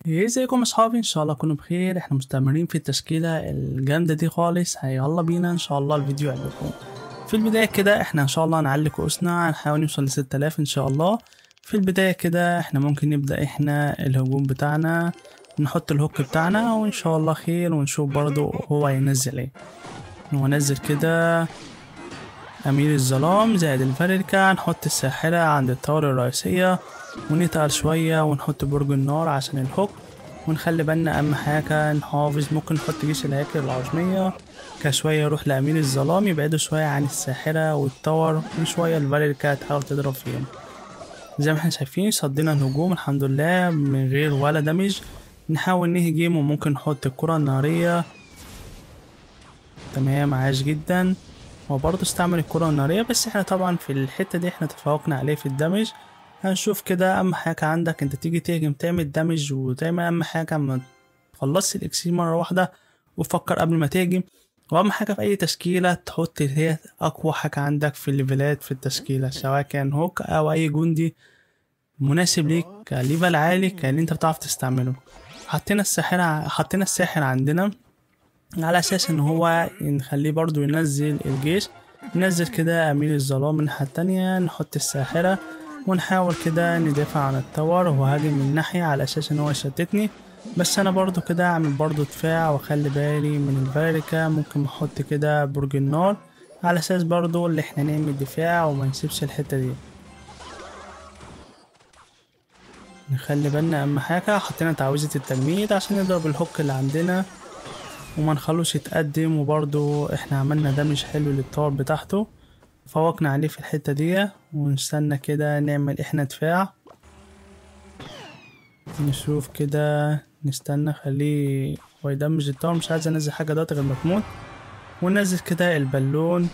ازيكم اصحابي ان شاء الله تكونوا بخير احنا مستمرين في التشكيله الجامده دي خالص يلا بينا ان شاء الله الفيديو يعجبكم في البدايه كده احنا ان شاء الله هنعلي كؤوسنا هنحاول نوصل لستة آلاف ان شاء الله في البدايه كده احنا ممكن نبدا احنا الهجوم بتاعنا نحط الهوك بتاعنا وان شاء الله خير ونشوف برضو هو هينزل ايه هو نزل كده أمير الظلام زائد الفاليركا هنحط الساحرة عند الطاولة الرئيسية ونتقل شوية ونحط برج النار عشان الهوك ونخلي بالنا أهم حاجة نحافظ ممكن نحط جيش الهياكل العظمية كشوية يروح لأمير الظلام يبعدوا شوية عن الساحرة والتور وشوية الفاليركا تحاول تضرب فيهم زي ما احنا شايفين صدينا الهجوم الحمد لله من غير ولا دمج نحاول نهجم وممكن نحط الكرة النارية تمام عاش جدا وبرضه استعمل الكرة النارية بس احنا طبعا في الحتة دي احنا تفوقنا عليه في الدمج هنشوف كده اهم حاجة عندك انت تيجي تهجم تعمل دمج وتعمل اهم حاجة ما تخلصش الاكسير مرة واحدة وفكر قبل ما تهجم واهم حاجة في اي تشكيلة تحط اللي هي اقوى حاجة عندك في الليفلات في التشكيلة سواء كان هوك او اي جندي مناسب ليك كليفل عالي كان انت بتعرف تستعمله حطينا الساحر حطينا الساحر عندنا على اساس ان هو نخليه برضو ينزل الجيش ننزل كده امير الظلام من الناحية التانية نحط الساحرة ونحاول كده ندافع عن التور وهاجم من ناحية على اساس ان هو يشتتني بس انا برضو كده اعمل برضو دفاع واخلي بالي من الفاركة ممكن احط كده برج النار على اساس برضو اللي احنا نعمل دفاع وما نسيبش الحتة دي نخلي بالنا اهم حاجة حطينا تعويذة التجميد عشان نضرب الهوك اللي عندنا وما نخلوش يتقدم وبرضو احنا عملنا دمج حلو للطور بتاعته فوقنا عليه في الحتة دي ونستنى كده نعمل احنا دفاع نشوف كده نستنى خليه هو يدمج الطور مش عايز انزل حاجة دلوقتي غير ما تموت وننزل كده البالون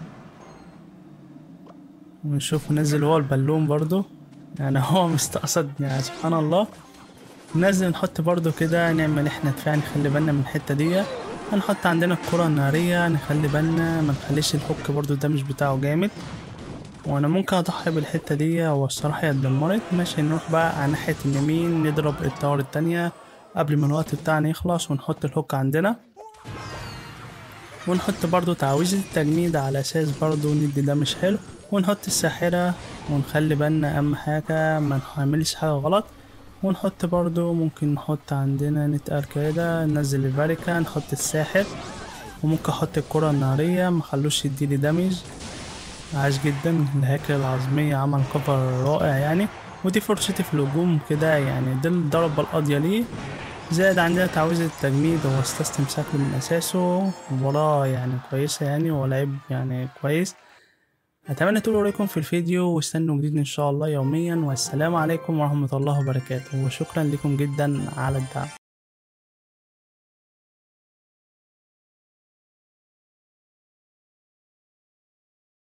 ونشوف ننزل هو البالون برضو يعني هو مستقصد يعني سبحان الله ننزل نحط برضو كده نعمل احنا دفاع نخلي بالنا من الحتة دي هنحط عندنا الكرة النارية نخلي بالنا ما نخليش الهوك برضو الدمج بتاعه جامد وانا ممكن اضحي بالحتة دي هو الصراحة هي اتدمرت ماشي نروح بقى على ناحية اليمين نضرب التور التانية قبل ما الوقت بتاعنا يخلص ونحط الهوك عندنا ونحط برضو تعويذة التجميد على اساس برضو ندي دمج حلو ونحط الساحرة ونخلي بالنا اهم حاجة ما نعملش حاجة غلط ونحط برضو ممكن نحط عندنا نتقل كده ننزل الفاريكا نحط الساحر وممكن احط الكرة النارية مخلوش يديلي دامج عاش جدا الهياكل العظمية عمل كفر رائع يعني ودي فرصتي في الهجوم كده يعني دي الضربة القاضية ليه زائد عندنا تعويذة التجميد هو استسلم شكله من أساسه مباراة يعني كويسة يعني هو لعيب يعني كويس أتمنى تقولوا رأيكم في الفيديو واستنوا جديد إن شاء الله يوميا والسلام عليكم ورحمة الله وبركاته وشكرا لكم جدا على الدعم